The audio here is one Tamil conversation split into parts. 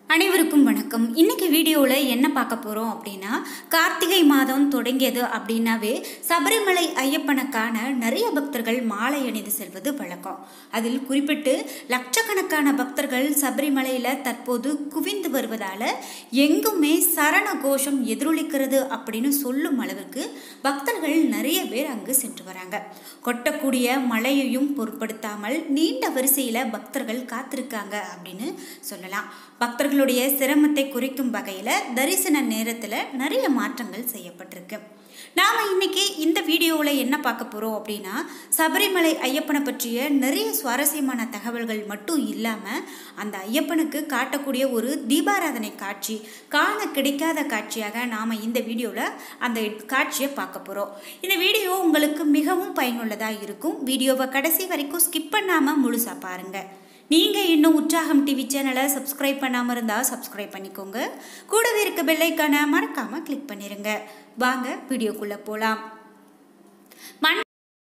அனைவருக்கும் வணக்கம் இன்னைக்கு வீடியோவில் என்ன பார்க்க போகிறோம் அப்படின்னா கார்த்திகை மாதம் தொடங்கியது அப்படின்னாவே சபரிமலை ஐயப்பனுக்கான நிறைய பக்தர்கள் மாலை அணிந்து செல்வது வழக்கம் அதில் குறிப்பிட்டு லட்சக்கணக்கான பக்தர்கள் சபரிமலையில் தற்போது குவிந்து வருவதால் எங்குமே சரண கோஷம் எதிரொலிக்கிறது அப்படின்னு சொல்லும் அளவுக்கு பக்தர்கள் நிறைய பேர் அங்கு சென்று வராங்க கொட்டக்கூடிய மழையையும் பொருட்படுத்தாமல் நீண்ட வரிசையில் பக்தர்கள் காத்திருக்காங்க அப்படின்னு சொல்லலாம் பக்தர்களுடைய சிரமத்தை குறைக்கும் வகையில் தரிசன நேரத்தில் நிறைய மாற்றங்கள் செய்யப்பட்டிருக்கு நாம் இன்னைக்கு இந்த வீடியோவில் என்ன பார்க்க போகிறோம் அப்படின்னா சபரிமலை ஐயப்பனை பற்றிய நிறைய சுவாரஸ்யமான தகவல்கள் மட்டும் இல்லாமல் அந்த ஐயப்பனுக்கு காட்டக்கூடிய ஒரு தீபாராதனை காட்சி காண கிடைக்காத காட்சியாக நாம் இந்த வீடியோவில் அந்த காட்சியை பார்க்க போகிறோம் இந்த வீடியோ உங்களுக்கு மிகவும் பயனுள்ளதாக இருக்கும் வீடியோவை கடைசி வரைக்கும் ஸ்கிப் பண்ணாமல் முழுசாக பாருங்கள் நீங்கள் இன்னும் உற்சாகம் டிவி சேனலை சப்ஸ்கிரைப் பண்ணாமல் இருந்தால் சப்ஸ்கிரைப் பண்ணிக்கோங்க கூடவே இருக்க பெல்லைக்கான மறக்காமல் கிளிக் பண்ணிடுங்க வாங்க வீடியோக்குள்ளே போகலாம் மண்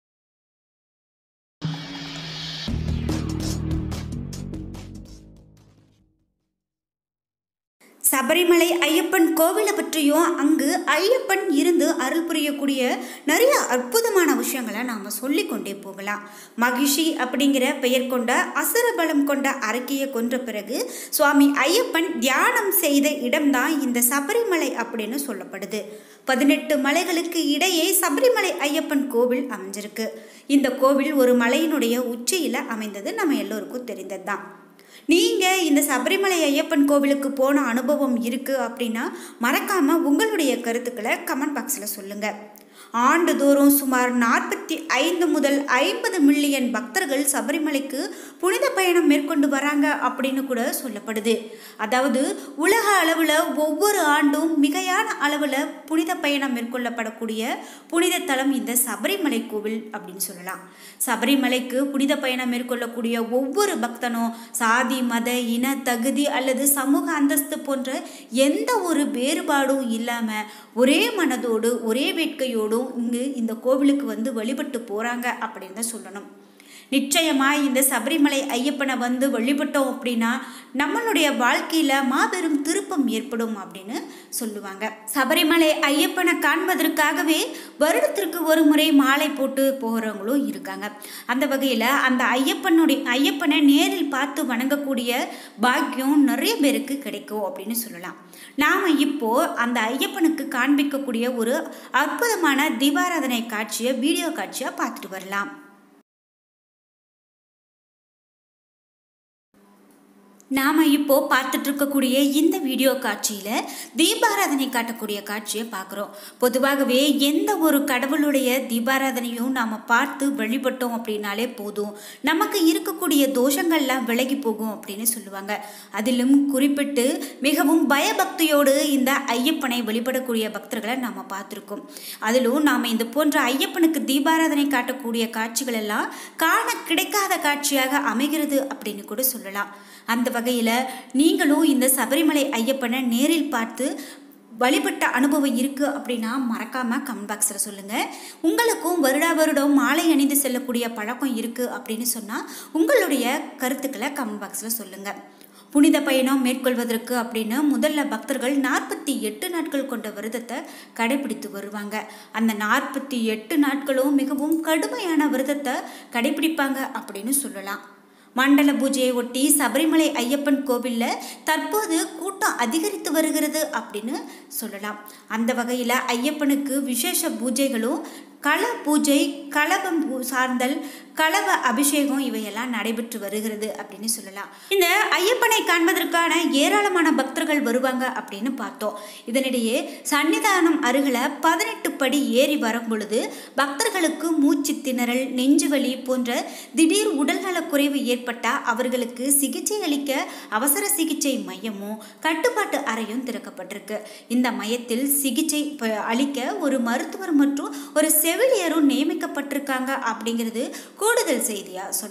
சபரிமலை ஐயப்பன் கோவிலை பற்றியும் அங்கு ஐயப்பன் இருந்து அருள் புரியக்கூடிய நிறைய அற்புதமான விஷயங்களை நாம் சொல்லி கொண்டே போகலாம் மகிஷி அப்படிங்கிற பெயர் கொண்ட அசுர பலம் கொண்ட அரக்கியை கொன்ற பிறகு சுவாமி ஐயப்பன் தியானம் செய்த இடம்தான் இந்த சபரிமலை அப்படின்னு சொல்லப்படுது பதினெட்டு மலைகளுக்கு இடையே சபரிமலை ஐயப்பன் கோவில் அமைஞ்சிருக்கு இந்த கோவில் ஒரு மலையினுடைய உச்சியில் அமைந்தது நம்ம எல்லோருக்கும் தெரிந்தது தான் நீங்கள் இந்த சபரிமலை ஐயப்பன் கோவிலுக்கு போன அனுபவம் இருக்குது அப்படின்னா மறக்காமல் உங்களுடைய கருத்துக்களை கமெண்ட் பாக்ஸில் சொல்லுங்கள் ஆண்டுதோறும் சுமார் நாற்பத்தி ஐந்து முதல் ஐம்பது மில்லியன் பக்தர்கள் சபரிமலைக்கு புனித பயணம் மேற்கொண்டு வராங்க அப்படின்னு கூட சொல்லப்படுது அதாவது உலக அளவில் ஒவ்வொரு ஆண்டும் மிகையான அளவில் புனித பயணம் மேற்கொள்ளப்படக்கூடிய புனித தலம் இந்த சபரிமலை கோவில் அப்படின்னு சொல்லலாம் சபரிமலைக்கு புனித பயணம் மேற்கொள்ளக்கூடிய ஒவ்வொரு பக்தனும் சாதி மத இன தகுதி அல்லது சமூக அந்தஸ்து போன்ற எந்த ஒரு வேறுபாடும் இல்லாமல் ஒரே மனதோடு ஒரே வேட்கையோடும் இங்கு இந்த கோவிலுக்கு வந்து வழிபட்டு போகிறாங்க அப்படின்னு தான் சொல்லணும் நிச்சயமாக இந்த சபரிமலை ஐயப்பனை வந்து வழிபட்டோம் அப்படின்னா நம்மளுடைய வாழ்க்கையில் மாபெரும் திருப்பம் ஏற்படும் அப்படின்னு சொல்லுவாங்க சபரிமலை ஐயப்பனை காண்பதற்காகவே வருடத்திற்கு ஒரு முறை மாலை போட்டு போகிறவங்களும் இருக்காங்க அந்த வகையில் அந்த ஐயப்பனுடைய ஐயப்பனை நேரில் பார்த்து வணங்கக்கூடிய பாக்கியம் நிறைய பேருக்கு கிடைக்கும் அப்படின்னு சொல்லலாம் நாம் இப்போ அந்த ஐயப்பனுக்கு காண்பிக்கக்கூடிய ஒரு அற்புதமான தீபாராதனை காட்சியை வீடியோ காட்சியாக பார்த்துட்டு வரலாம் நாம் இப்போ பார்த்துட்டு இருக்கக்கூடிய இந்த வீடியோ காட்சியில் தீபாராதனை காட்டக்கூடிய காட்சியை பார்க்குறோம் பொதுவாகவே எந்த ஒரு கடவுளுடைய தீபாராதனையும் நாம் பார்த்து வழிபட்டோம் அப்படின்னாலே போதும் நமக்கு இருக்கக்கூடிய தோஷங்கள்லாம் விலகி போகும் அப்படின்னு சொல்லுவாங்க அதிலும் குறிப்பிட்டு மிகவும் பயபக்தியோடு இந்த ஐயப்பனை வழிபடக்கூடிய பக்தர்களை நாம் பார்த்துருக்கோம் அதிலும் நாம் இந்த போன்ற ஐயப்பனுக்கு தீபாராதனை காட்டக்கூடிய காட்சிகள் எல்லாம் காண கிடைக்காத காட்சியாக அமைகிறது அப்படின்னு கூட சொல்லலாம் அந்த வகையில் நீங்களும் இந்த சபரிமலை ஐயப்பனை நேரில் பார்த்து வழிபட்ட அனுபவம் இருக்குது அப்படின்னா மறக்காமல் கமெண்ட் பாக்ஸில் சொல்லுங்கள் உங்களுக்கும் வருடா வருடம் மாலை அணிந்து செல்லக்கூடிய பழக்கம் இருக்குது அப்படின்னு சொன்னால் உங்களுடைய கருத்துக்களை கமெண்ட் பாக்ஸில் சொல்லுங்கள் புனித பயணம் மேற்கொள்வதற்கு அப்படின்னு முதல்ல பக்தர்கள் நாற்பத்தி எட்டு நாட்கள் கொண்ட விரதத்தை கடைபிடித்து வருவாங்க அந்த நாற்பத்தி எட்டு நாட்களும் மிகவும் கடுமையான விரதத்தை கடைபிடிப்பாங்க அப்படின்னு சொல்லலாம் மண்டல பூஜையை ஒட்டி சபரிமலை ஐயப்பன் கோவிலில் தற்போது கூட்டம் அதிகரித்து வருகிறது அப்படின்னு சொல்லலாம் அந்த வகையில் ஐயப்பனுக்கு விசேஷ பூஜைகளும் கள பூஜை களபம் சார்ந்தல் களவ அபிஷேகம் இவையெல்லாம் நடைபெற்று வருகிறது அப்படின்னு சொல்லலாம் இந்த ஐயப்பனை காண்பதற்கான ஏராளமான பக்தர்கள் வருவாங்க அப்படின்னு பார்த்தோம் இதனிடையே சன்னிதானம் அருகில் பதினெட்டு படி ஏறி வரும் பொழுது பக்தர்களுக்கு மூச்சு திணறல் நெஞ்சுவலி போன்ற திடீர் உடல்நலக் குறைவு ஏற்பட்டால் அவர்களுக்கு சிகிச்சை அளிக்க அவசர சிகிச்சை மையமும் கட்டுப்பாட்டு அறையும் திறக்கப்பட்டிருக்கு இந்த மையத்தில் சிகிச்சை அளிக்க ஒரு மருத்துவர் மற்றும் ஒரு செவிலியரும் நியமிக்கப்பட்டிருக்காங்க அப்படிங்கிறது கூடுதல் செய்தியாக சொல்லலாம்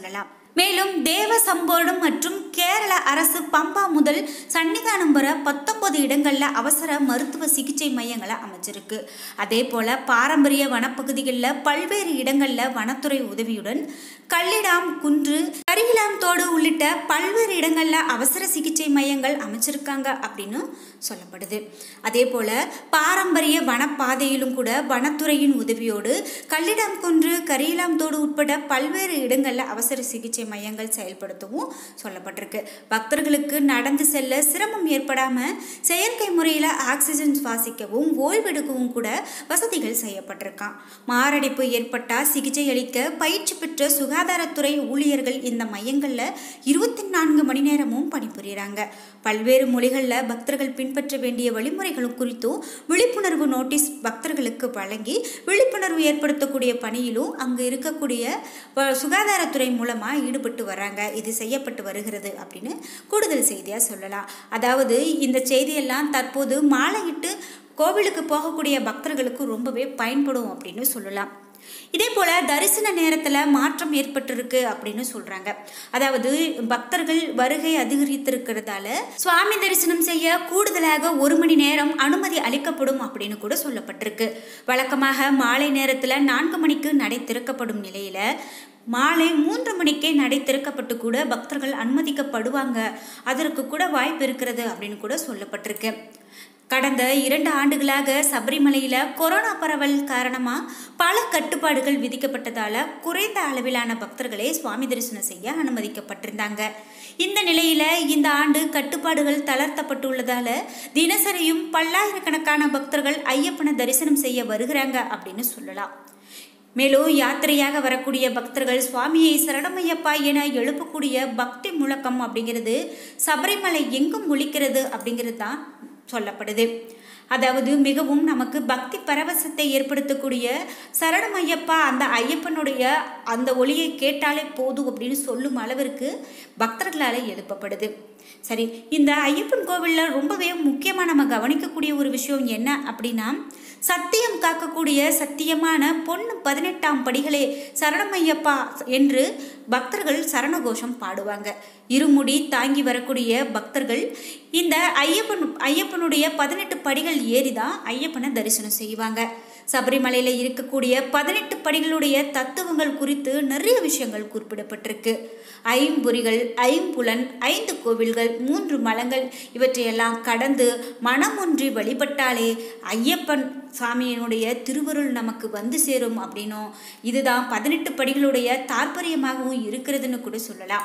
மேலும் தேவ சம்போர்டு மற்றும் கேரள அரசு பம்பா முதல் சன்னிதானம் வர பத்தொன்பது இடங்களில் அவசர மருத்துவ சிகிச்சை மையங்களை அமைச்சிருக்கு அதே போல் பாரம்பரிய வனப்பகுதிகளில் பல்வேறு இடங்களில் வனத்துறை உதவியுடன் கல்லிடாம் குன்று கரிகிலாம் தோடு உள்ளிட்ட பல்வேறு இடங்களில் அவசர சிகிச்சை மையங்கள் அமைச்சிருக்காங்க அப்படின்னு சொல்லப்படுது அதே போல் பாரம்பரிய வனப்பாதையிலும் கூட வனத்துறையின் உதவியோடு கல்லிடாம் குன்று கரியிலாம் தோடு உட்பட பல்வேறு இடங்களில் அவசர சிகிச்சை மையங்கள் செயல்படுத்தவும் சொல்லப்பட்டிருக்கு பக்தர்களுக்கு நடந்து செல்ல சிரமம் ஏற்படாமல் செயற்கை முறையில் ஆக்சிஜன் சுவாசிக்கவும் ஓய்வெடுக்கவும் கூட வசதிகள் செய்யப்பட்டிருக்கான் மாரடைப்பு ஏற்பட்டால் சிகிச்சை அளிக்க பயிற்சி பெற்ற சுகாதாரத்துறை ஊழியர்கள் இந்த மையங்களில் இருபத்தி நான்கு மணி நேரமும் பணிபுரிகிறாங்க பல்வேறு மொழிகளில் பக்தர்கள் பின்பற்ற வேண்டிய வழிமுறைகளும் குறித்தும் விழிப்புணர்வு நோட்டீஸ் பக்தர்களுக்கு வழங்கி விழிப்புணர்வு ஏற்படுத்தக்கூடிய பணியிலும் அங்கே இருக்கக்கூடிய வ- சுகாதாரத்துறை மூலமாக ஈடுபட்டு வராங்க இது செய்யப்பட்டு வருகிறது அப்படின்னு கூடுதல் செய்தியாக சொல்லலாம் அதாவது இந்த செய்தியெல்லாம் தற்போது மாலையிட்டு கோவிலுக்கு போகக்கூடிய பக்தர்களுக்கு ரொம்பவே பயன்படும் அப்படின்னு சொல்லலாம் இதே போல தரிசன நேரத்தில் மாற்றம் ஏற்பட்டிருக்கு அப்படின்னு சொல்றாங்க அதாவது பக்தர்கள் வருகை அதிகரித்திருக்கிறதால சுவாமி தரிசனம் செய்ய கூடுதலாக ஒரு மணி நேரம் அனுமதி அளிக்கப்படும் அப்படின்னு கூட சொல்லப்பட்டிருக்கு வழக்கமாக மாலை நேரத்தில் நான்கு மணிக்கு நடை திறக்கப்படும் நிலையில மாலை மூன்று மணிக்கே நடை திறக்கப்பட்டு கூட பக்தர்கள் அனுமதிக்கப்படுவாங்க அதற்கு கூட வாய்ப்பு இருக்கிறது அப்படின்னு கூட சொல்லப்பட்டிருக்கு கடந்த இரண்டு ஆண்டுகளாக சபரிமலையில் கொரோனா பரவல் காரணமாக பல கட்டுப்பாடுகள் விதிக்கப்பட்டதால குறைந்த அளவிலான பக்தர்களே சுவாமி தரிசனம் செய்ய அனுமதிக்கப்பட்டிருந்தாங்க இந்த நிலையில இந்த ஆண்டு கட்டுப்பாடுகள் தளர்த்தப்பட்டுள்ளதால தினசரியும் பல்லாயிரக்கணக்கான பக்தர்கள் ஐயப்பனை தரிசனம் செய்ய வருகிறாங்க அப்படின்னு சொல்லலாம் மேலும் யாத்திரையாக வரக்கூடிய பக்தர்கள் சுவாமியை சரணமையப்பா என எழுப்பக்கூடிய பக்தி முழக்கம் அப்படிங்கிறது சபரிமலை எங்கும் ஒலிக்கிறது அப்படிங்கிறது தான் சொல்லப்படுது அதாவது மிகவும் நமக்கு பக்தி பரவசத்தை ஏற்படுத்தக்கூடிய சரணமையப்பா அந்த ஐயப்பனுடைய அந்த ஒளியை கேட்டாலே போதும் அப்படின்னு சொல்லும் அளவிற்கு பக்தர்களால் எழுப்பப்படுது சரி இந்த ஐயப்பன் கோவிலில் ரொம்பவே முக்கியமாக நம்ம கவனிக்கக்கூடிய ஒரு விஷயம் என்ன அப்படின்னா சத்தியம் காக்கக்கூடிய சத்தியமான பொண்ணு பதினெட்டாம் படிகளே சரணமையப்பா என்று பக்தர்கள் சரணகோஷம் பாடுவாங்க இருமுடி தாங்கி வரக்கூடிய பக்தர்கள் இந்த ஐயப்பன் ஐயப்பனுடைய பதினெட்டு படிகள் ஏறி தான் ஐயப்பனை தரிசனம் செய்வாங்க சபரிமலையில் இருக்கக்கூடிய பதினெட்டு படிகளுடைய தத்துவங்கள் குறித்து நிறைய விஷயங்கள் குறிப்பிடப்பட்டிருக்கு ஐம்பொறிகள் ஐம்புலன் ஐந்து கோவில்கள் மூன்று மலங்கள் இவற்றையெல்லாம் கடந்து மனமொன்றி வழிபட்டாலே ஐயப்பன் சாமியினுடைய திருவருள் நமக்கு வந்து சேரும் அப்படின்னும் இதுதான் பதினெட்டு படிகளுடைய தாற்பயமாகவும் இருக்கிறதுன்னு கூட சொல்லலாம்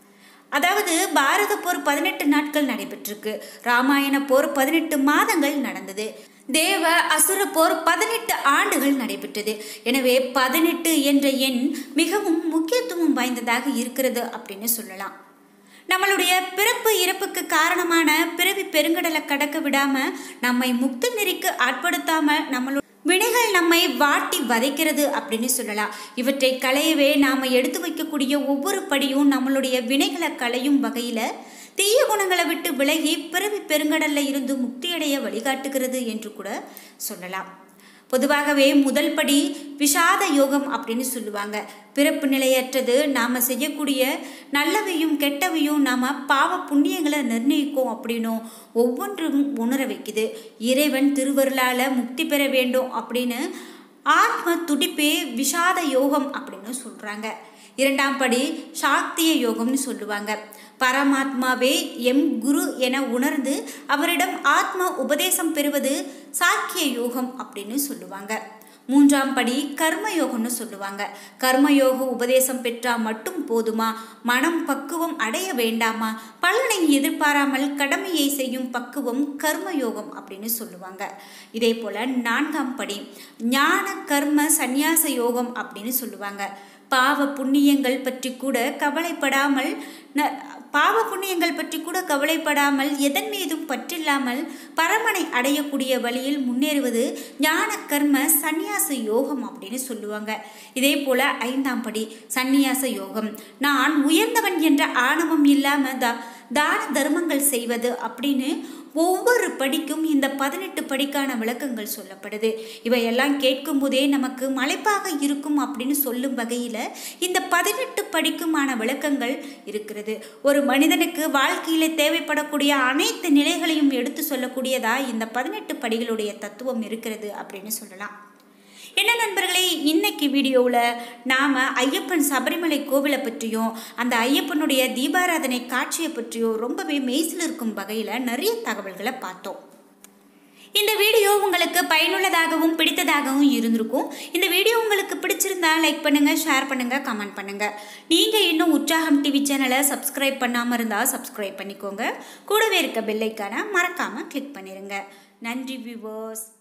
அதாவது பாரத போர் பதினெட்டு நாட்கள் நடைபெற்றிருக்கு ராமாயண போர் பதினெட்டு மாதங்கள் நடந்தது தேவ அசுர போர் பதினெட்டு ஆண்டுகள் நடைபெற்றது எனவே பதினெட்டு என்ற எண் மிகவும் முக்கியத்துவம் வாய்ந்ததாக இருக்கிறது அப்படின்னு சொல்லலாம் நம்மளுடைய பிறப்பு இறப்புக்கு காரணமான பிறவி பெருங்கடலை கடக்க விடாம நம்மை முக்தி நெறிக்கு ஆட்படுத்தாம நம்மளோட வினைகள் நம்மை வாட்டி வதைக்கிறது அப்படின்னு சொல்லலாம் இவற்றை களையவே நாம எடுத்து வைக்கக்கூடிய ஒவ்வொரு படியும் நம்மளுடைய வினைகளை களையும் வகையில தீய குணங்களை விட்டு விலகி பிறவி பெருங்கடல்ல இருந்து முக்தியடைய வழிகாட்டுகிறது என்று கூட சொல்லலாம் பொதுவாகவே முதல் படி விஷாத யோகம் அப்படின்னு சொல்லுவாங்க பிறப்பு நிலையற்றது நாம் செய்யக்கூடிய நல்லவையும் கெட்டவையும் நாம் பாவ புண்ணியங்களை நிர்ணயிக்கும் அப்படின்னும் ஒவ்வொன்றும் உணர வைக்குது இறைவன் திருவருளால் முக்தி பெற வேண்டும் அப்படின்னு ஆத்ம துடிப்பே விஷாத யோகம் அப்படின்னு சொல்கிறாங்க இரண்டாம் படி சாக்திய யோகம்னு சொல்லுவாங்க பரமாத்மாவே எம் குரு என உணர்ந்து அவரிடம் ஆத்ம உபதேசம் பெறுவது சாக்கிய யோகம் அப்படின்னு சொல்லுவாங்க மூன்றாம் படி கர்மயோகம்னு சொல்லுவாங்க கர்மயோக உபதேசம் பெற்றா மட்டும் போதுமா மனம் பக்குவம் அடைய வேண்டாமா பலனை எதிர்பாராமல் கடமையை செய்யும் பக்குவம் கர்மயோகம் அப்படின்னு சொல்லுவாங்க இதே போல நான்காம் படி ஞான கர்ம சந்நியாச யோகம் அப்படின்னு சொல்லுவாங்க பாவ புண்ணியங்கள் பற்றி கூட கவலைப்படாமல் ந- பாவ புண்ணியங்கள் பற்றி கூட கவலைப்படாமல் எதன் மீதும் பற்றில்லாமல் பரமனை அடையக்கூடிய வழியில் முன்னேறுவது ஞான கர்ம சந்நியாச யோகம் அப்படின்னு சொல்லுவாங்க இதே போல ஐந்தாம் படி சந்நியாச யோகம் நான் உயர்ந்தவன் என்ற ஆணவம் இல்லாம தா தான தர்மங்கள் செய்வது அப்படின்னு ஒவ்வொரு படிக்கும் இந்த பதினெட்டு படிக்கான விளக்கங்கள் சொல்லப்படுது இவையெல்லாம் கேட்கும் போதே நமக்கு மலைப்பாக இருக்கும் அப்படின்னு சொல்லும் வகையில் இந்த பதினெட்டு படிக்குமான விளக்கங்கள் இருக்கிறது ஒரு மனிதனுக்கு வாழ்க்கையில் தேவைப்படக்கூடிய அனைத்து நிலைகளையும் எடுத்து சொல்லக்கூடியதா இந்த பதினெட்டு படிகளுடைய தத்துவம் இருக்கிறது அப்படின்னு சொல்லலாம் என்ன நண்பர்களே இன்னைக்கு வீடியோவில் நாம் ஐயப்பன் சபரிமலை கோவிலை பற்றியும் அந்த ஐயப்பனுடைய தீபாராதனை காட்சியை பற்றியும் ரொம்பவே மெய்சில் இருக்கும் வகையில் நிறைய தகவல்களை பார்த்தோம் இந்த வீடியோ உங்களுக்கு பயனுள்ளதாகவும் பிடித்ததாகவும் இருந்திருக்கும் இந்த வீடியோ உங்களுக்கு பிடிச்சிருந்தா லைக் பண்ணுங்க ஷேர் பண்ணுங்க கமெண்ட் பண்ணுங்க நீங்க இன்னும் உற்சாகம் டிவி சேனலை சப்ஸ்கிரைப் பண்ணாம இருந்தா சப்ஸ்கிரைப் பண்ணிக்கோங்க கூடவே இருக்க பெல்லைக்கான மறக்காம கிளிக் பண்ணிருங்க நன்றி வியூவர்ஸ்